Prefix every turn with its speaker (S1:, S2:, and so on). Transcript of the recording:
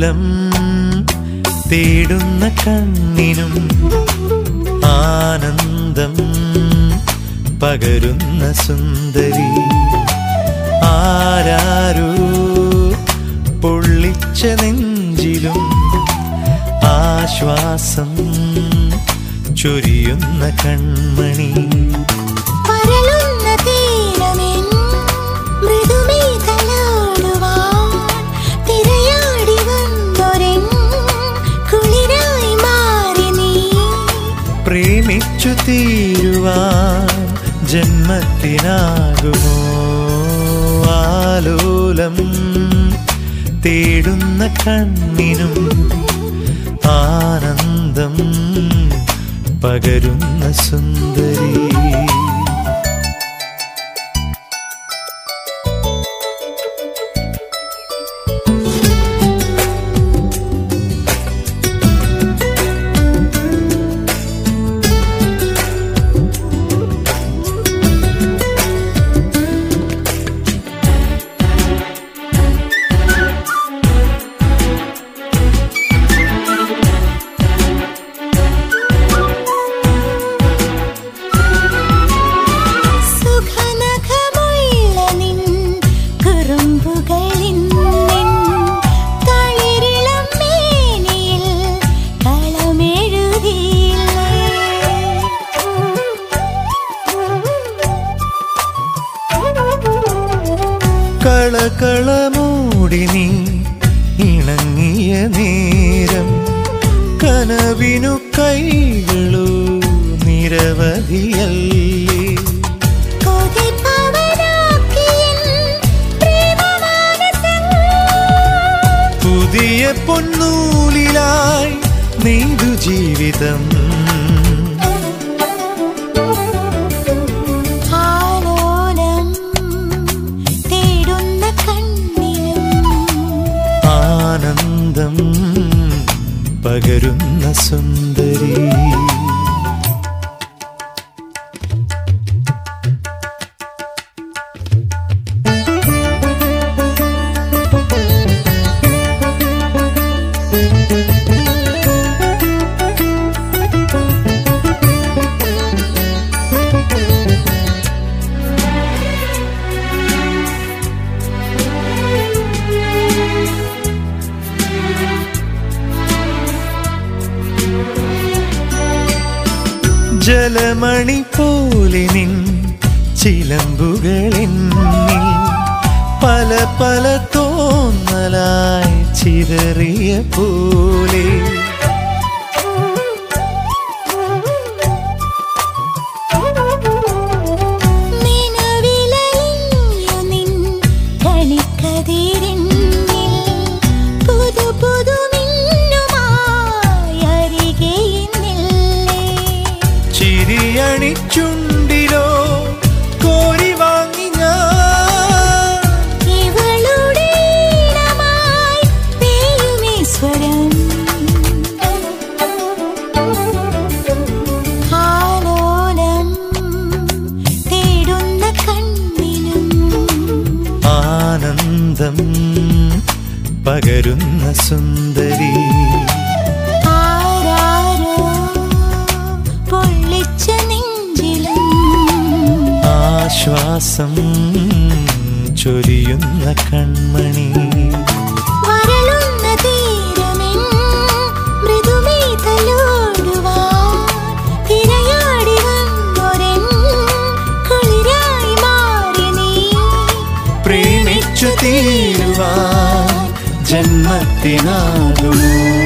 S1: ആലോലം തേടുന്ന കണ്ണിനും ആനന്ദം പകരുന്ന സുന്ദരി ആരാരോ പൊള്ളിച്ച നെഞ്ചിലും ആശ്വാസം ചൊരിയുന്ന കൺമണി
S2: പരലുന്ന തീരമെൻ മൃദുമേഖലാടുവാൻ തിരയാടി വന്നൊരെൻ കുളിരായി മാറി നീ
S1: പ്രേമിച്ചു തീരുവാൻ ജന്മത്തിനാകുമോ ആലോലം തേടുന്ന കണ്ണിനും ആനന്ദം പകരുന്ന സുന്ദരി
S2: സുഖനഖമുള്ള നിൻ കുറുമ്പുകളിൻ നിൻ തളിരിളം മേനിയിൽ കളമെഴുതിയില്ലേ
S1: കളകളമൂടി നീ ഇണങ്ങിയ നേരം കനവിനു കൈകളു നിരവധിയല്ലേ
S2: കൊതിപ്പവനാക്കിയൻ പ്രേമമാനസം
S1: പുതിയ പൊന്നൂലിലായി നെയ്തു ജീവിതം
S2: ആലോലം തേടുന്ന കണ്ണിനും
S1: ആനന്ദം പകരുന്ന സുന്ദരി ജലമണി പോലെ നിൻ ചിലമ്പുകളെന്നിൽ പല പല തോന്നലായി ചിതറിയ പോലെ
S2: നിലവിലലിഞ്ഞു നിൻ കണിക്കതിരിന്നിൽ പുതു പുതു മിന്നുമായി അരികെ ഇന്നില്ലേ
S1: ചിരിയണിച്ചുണ്ടിലോ കോരി വാങ്ങി ഞാൻ
S2: ഇവളുടെ ഈണമായി പെയ്യുമീശ്വരം ആലോലം തേടുന്ന കണ്ണിനും
S1: ആനന്ദം പകരുന്ന സുന്ദരി
S2: ആരാരോ പൊള്ളിച്ച നെഞ്ചിലും
S1: ആശ്വാസം ചൊരിയുന്ന കൺമണി
S2: വരളുന്ന തീരമെൻ മൃദുമേഖലോടുവാൻ തിരയാടി വന്നൊരെൻ കുളിരായി മാറി നീ
S1: പ്രേമിച്ചു തീരുവാൻ ജന്മത്തിനാകുമോ